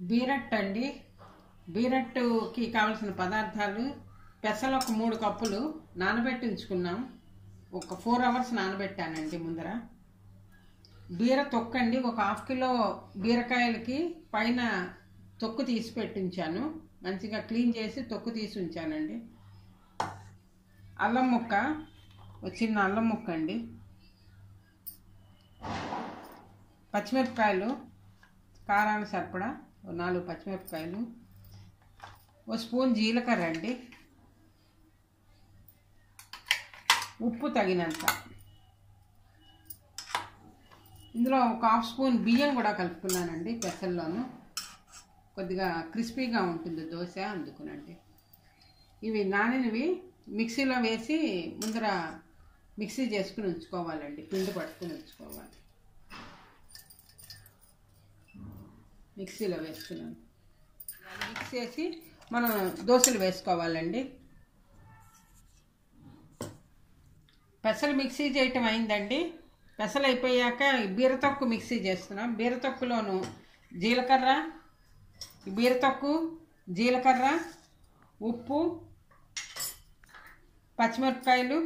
Beirut అండి బీరట్టుకి కావలసిన పదార్థాలు పెసలు ఒక మూడు కప్పులు నానబెట్టి ఉంచుకున్నాం ఒక ఫోర్ అవర్స్ నానబెట్టానండి ముందర బీర తొక్కండి ఒక హాఫ్ కిలో బీరకాయలకి పైన తొక్కు తీసి పెట్టించాను మంచిగా క్లీన్ చేసి తొక్కు తీసి ఉంచానండి అల్లం ముక్క ఒక చిన్న అల్లం ముక్క అండి పచ్చిమిరపకాయలు కారానికి సరిపడా ఓ నాలుగు పచ్చిమిరపకాయలు ఓ స్పూన్ జీలకర్ర అండి ఉప్పు తగినంత ఇందులో ఒక హాఫ్ స్పూన్ బియ్యం కూడా కలుపుకున్నానండి పెసల్లోను కొద్దిగా క్రిస్పీగా ఉంటుంది దోశ అందుకునండి ఇవి నానినవి మిక్సీలో వేసి ముందర మిక్సీ చేసుకుని ఉంచుకోవాలండి పిండి పట్టుకుని ఉంచుకోవాలి మిక్సీలో వేసుకున్నాను మిక్స్ చేసి మనం దోశలు వేసుకోవాలండి పెసలు మిక్సీ చేయటం అయిందండి పెసలు అయిపోయాక బీరతొక్కు మిక్సీ చేస్తున్నాం బీరతొక్కులోను జీలకర్ర బీరతొక్కు జీలకర్ర ఉప్పు పచ్చిమిరపకాయలు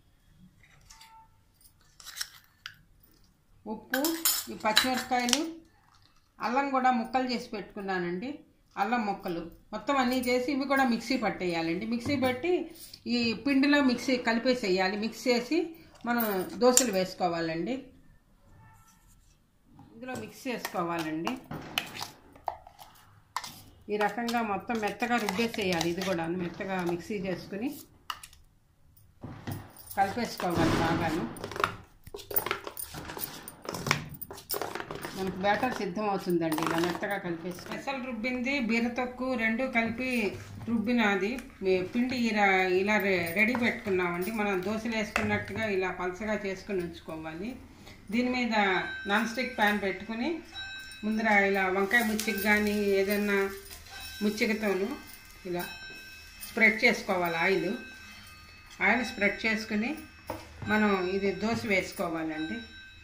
ఉప్పు ఈ పచ్చిమిరపకాయలు అల్లం కూడా ముక్కలు చేసి పెట్టుకున్నానండి అల్లం ముక్కలు మొత్తం అన్నీ చేసి ఇవి కూడా మిక్సీ పట్టేయాలండి మిక్సీ పెట్టి ఈ పిండిలో మిక్సీ కలిపేసేయాలి మిక్స్ చేసి మనం దోశలు వేసుకోవాలండి ఇందులో మిక్స్ చేసుకోవాలండి ఈ రకంగా మొత్తం మెత్తగా రుబ్బేసేయాలి ఇది కూడా మెత్తగా మిక్సీ చేసుకుని కలిపేసుకోవాలి బాగాను మనకు బ్యాటర్ సిద్ధం అవుతుందండి ఇలా మెత్తగా కలిపేసి పెసలు రుబ్బింది బీరతొక్కు రెండు కలిపి రుబ్బినది మీ- పిండి ఇలా ఇలా రె- రెడీ పెట్టుకున్నామండి మనం దోశలు వేసుకున్నట్టుగా ఇలా పలసగా చేసుకుని ఉంచుకోవాలి దీని మీద నాన్ స్టిక్ ప్యాన్ పెట్టుకుని ముందర ఇలా వంకాయ ముచ్చికి కానీ ఏదన్నా ముచ్చికతోను ఇలా స్ప్రెడ్ చేసుకోవాలి ఆయిల్ ఆయిల్ స్ప్రెడ్ చేసుకుని మనం ఇది దోశ వేసుకోవాలండి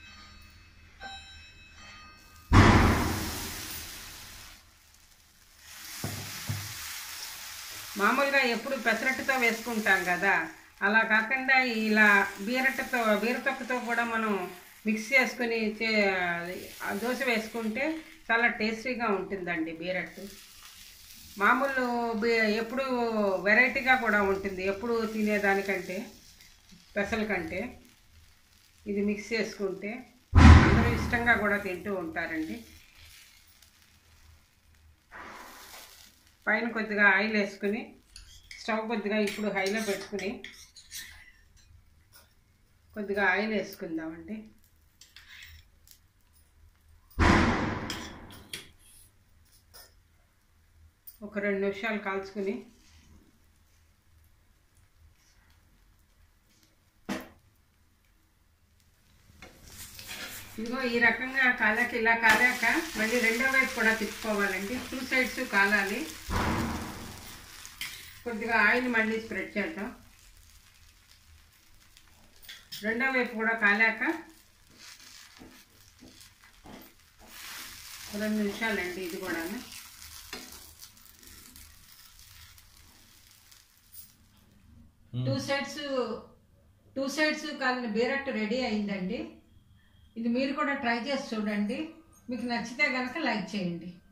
మామూలుగా ఎప్పుడు పెసరట్టుతో వేసుకుంటాం కదా అలా కాకుండా ఇలా బీరట్టుతో బీరతొక్కుతో కూడా మనం మిక్స్ చేసుకుని చే ఆ దోశ వేసుకుంటే చాలా టేస్టీగా ఉంటుందండి బీరట్టు మామూలు బీ ఎప్పుడు వెరైటీగా కూడా ఉంటుంది ఎప్పుడు తినేదానికంటే పెసల కంటే ఇది మిక్స్ చేసుకుంటే అందరూ ఇష్టంగా కూడా తింటూ ఉంటారండి పైన కొద్దిగా ఆయిల్ వేసుకుని స్టవ్ కొద్దిగా ఇప్పుడు హైలో పెట్టుకుని కొద్దిగా ఆయిల్ వేసుకుందామండి ఒక రెండు నిమిషాలు కాల్చుకుని ఇదిగో ఈ రకంగా కాలాక ఇలా కాలాక మళ్ళీ రెండో వైపు కూడా తిప్పుకోవాలండి టూ సైడ్స్ కాలాలి కొద్దిగా ఆయిల్ మళ్ళీ స్ప్రెడ్ చేద్దాం రెండో వైపు కూడా కాలాక రెండు నిమిషాలండి ఇది కూడా టూ సైడ్స్ టూ సైడ్స్ కాలిన బీరట్టు రెడీ అయిందండి ఇది మీరు కూడా ట్రై చేసి చూడండి మీకు నచ్చితే కనుక లైక్ చేయండి